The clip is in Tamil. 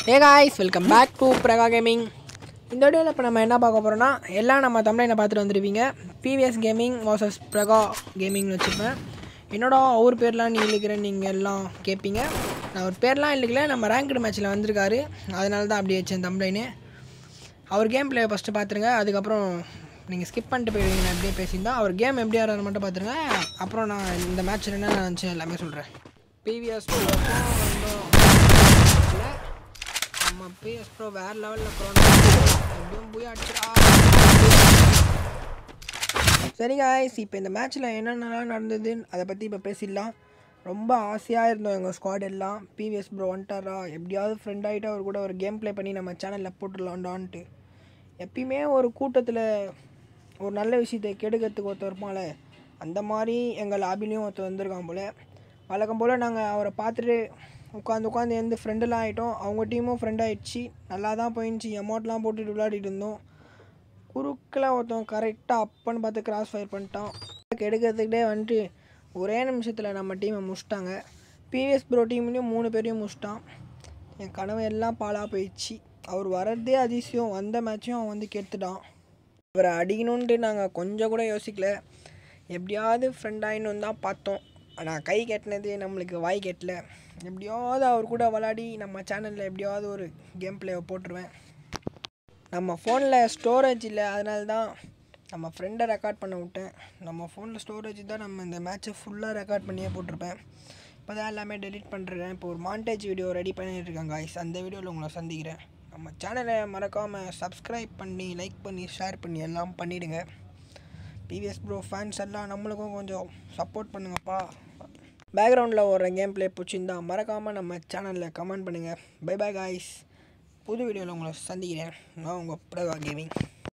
A guys welcome back to Praga gaming இந்த வீடியோவில் இப்போ நம்ம என்ன பார்க்க போகிறோம்னா எல்லாம் நம்ம தமிழை பார்த்துட்டு வந்துருப்பீங்க பிவிஎஸ் கேமிங் வாசஸ் பிரகா கேமிங்னு வச்சுருப்பேன் என்னோட அவர் பேர்லாம் நீ இழுக்கிறேன்னு நீங்கள் எல்லாம் கேட்பீங்க நான் அவர் பேர்லாம் இழுக்கல நம்ம ரேங்க்டு மேட்ச்சில் வந்திருக்காரு அதனால தான் அப்படி வச்சேன் தம்ப்ளைனு அவர் கேம் பிளே ஃபஸ்ட்டு பார்த்துருங்க அதுக்கப்புறம் நீங்கள் ஸ்கிப் பண்ணிட்டு போயிடுவீங்க நான் எப்படியே பேசியிருந்தா அவர் கேம் எப்படி ஆடுறது மட்டும் பார்த்துருங்க அப்புறம் நான் இந்த மேட்ச்சில் என்ன நினச்சி எல்லாமே சொல்கிறேன் பிவிஎஸ் நம்ம பிஎஸ் ப்ரோ வேறு லெவலில் ப்ரோ எப்படியும் போய் அடிச்சிடா சரி காய்ஸ் இப்போ இந்த மேட்ச்சில் என்னென்னலாம் நடந்ததுன்னு அதை பற்றி இப்போ பேசிடலாம் ரொம்ப ஆசையாக இருந்தோம் எங்கள் ஸ்குவாட் எல்லாம் பிவிஎஸ் ப்ரோ வந்துட்டாரா எப்படியாவது ஃப்ரெண்ட் ஆகிட்டு அவர் கூட ஒரு கேம் ப்ளே பண்ணி நம்ம சேனலில் போட்டுடலான்டான்ட்டு எப்பயுமே ஒரு கூட்டத்தில் ஒரு நல்ல விஷயத்தை கெடுக்கிறதுக்கு ஒருத்தர் இருப்பான்ல அந்த மாதிரி எங்கள் லாபிலையும் ஒருத்தர் வந்திருக்கான் போல் வழக்கம் போல் நாங்கள் அவரை பார்த்துட்டு உட்காந்து உட்காந்து எந்த ஃப்ரெண்டெல்லாம் ஆகிட்டோம் அவங்க டீமும் ஃப்ரெண்ட் ஆகிடுச்சு நல்லா தான் போயிடுச்சு அமௌண்ட்லாம் போட்டுட்டு விளையாடிட்டு இருந்தோம் குறுக்கில் ஒருத்தன் கரெக்டாக அப்பன்னு பார்த்து கிராஸ் ஃபயர் பண்ணிட்டான் எடுக்கிறதுக்கிட்டே வந்துட்டு ஒரே நிமிஷத்தில் நம்ம டீமை முடிச்சிட்டாங்க பிவிஎஸ் ப்ரோ டீம்லேயும் மூணு பேரையும் முடிச்சிட்டான் என் கனவு எல்லாம் பாலாக போயிடுச்சு அவர் வர்றதே அதிசயம் வந்த மேட்சையும் அவன் வந்து கெடுத்துட்டான் அவரை அடிக்கணுன்ட்டு நாங்கள் கொஞ்சம் கூட யோசிக்கல எப்படியாவது ஃப்ரெண்ட் ஆகினு தான் பார்த்தோம் ஆனால் கை கெட்டினது நம்மளுக்கு வாய் கெட்டல எப்படியாவது அவர் கூட விளாடி நம்ம சேனலில் எப்படியாவது ஒரு கேம் பிளேவை போட்டுருவேன் நம்ம ஃபோனில் ஸ்டோரேஜ் இல்லை அதனால தான் நம்ம ஃப்ரெண்டை ரெக்கார்ட் பண்ண விட்டேன் நம்ம ஃபோனில் ஸ்டோரேஜ் தான் நம்ம இந்த மேட்ச்சை ஃபுல்லாக ரெக்கார்ட் பண்ணியே போட்டிருப்பேன் இப்போ தான் எல்லாமே டெலிட் பண்ணுறேன் இப்போ ஒரு மாண்டேஜ் வீடியோ ரெடி பண்ணிட்டு இருக்கேன் காய்ஸ் அந்த வீடியோவில் உங்களை சந்திக்கிறேன் நம்ம சேனலை மறக்காமல் சப்ஸ்கிரைப் பண்ணி லைக் பண்ணி ஷேர் பண்ணி எல்லாம் பண்ணிவிடுங்க பிவிஎஸ் ப்ரோ ஃபேன்ஸ் எல்லாம் நம்மளுக்கும் கொஞ்சம் சப்போர்ட் பண்ணுங்கப்பா பேக்ரவுண்டில் ஒரு கேம் ப்ளே பிடிச்சிருந்தா மறக்காமல் நம்ம சேனலில் கமெண்ட் பண்ணுங்கள் பை பை காய்ஸ் புது வீடியோவில் உங்களை சந்திக்கிறேன் நான் உங்கள் பிரகா கேமிங்